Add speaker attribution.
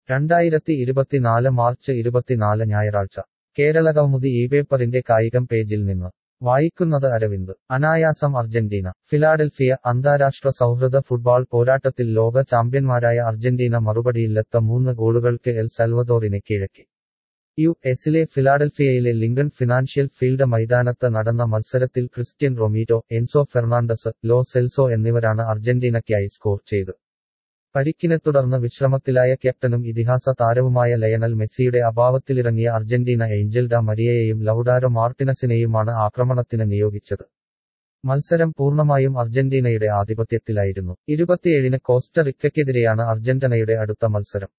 Speaker 1: രണ്ടായിരത്തി ഇരുപത്തിനാല് മാർച്ച് ഇരുപത്തിനാല് ഞായറാഴ്ച കേരളകൗമുദി ഈ പേപ്പറിന്റെ കായികം പേജിൽ നിന്ന് വായിക്കുന്നത് അരവിന്ദ് അനായാസം അർജന്റീന ഫിലാഡൽഫിയ അന്താരാഷ്ട്ര സൗഹൃദ ഫുട്ബോൾ പോരാട്ടത്തിൽ ലോക ചാമ്പ്യന്മാരായ അർജന്റീന മറുപടിയില്ലെത്ത മൂന്ന് ഗോളുകൾക്ക് എൽ സൽവദോറിനെ കീഴക്കി യു എസിലെ ഫിലാഡൽഫിയയിലെ ലിങ്കൺ ഫിനാൻഷ്യൽ ഫീൽഡ് മൈതാനത്ത് നടന്ന മത്സരത്തിൽ Cristian Romero Enzo Fernandez Lo Celso എന്നിവരാണ് അർജന്റീനയ്ക്കായി സ്കോർ ചെയ്ത് പരിക്കിനെ തുടർന്ന് വിശ്രമത്തിലായ ക്യാപ്റ്റനും ഇതിഹാസ താരവുമായ ലയണൽ മെസ്സിയുടെ അഭാവത്തിലിറങ്ങിയ അർജന്റീന ഏഞ്ചൽഡ മരിയയെയും ലൗഡാരോ മാർട്ടിനസിനെയുമാണ് ആക്രമണത്തിന് നിയോഗിച്ചത് മത്സരം പൂർണ്ണമായും അർജന്റീനയുടെ ആധിപത്യത്തിലായിരുന്നു ഇരുപത്തിയേഴിന് കോസ്റ്ററിക്കയ്ക്കെതിരെയാണ് അർജന്റീനയുടെ അടുത്ത മത്സരം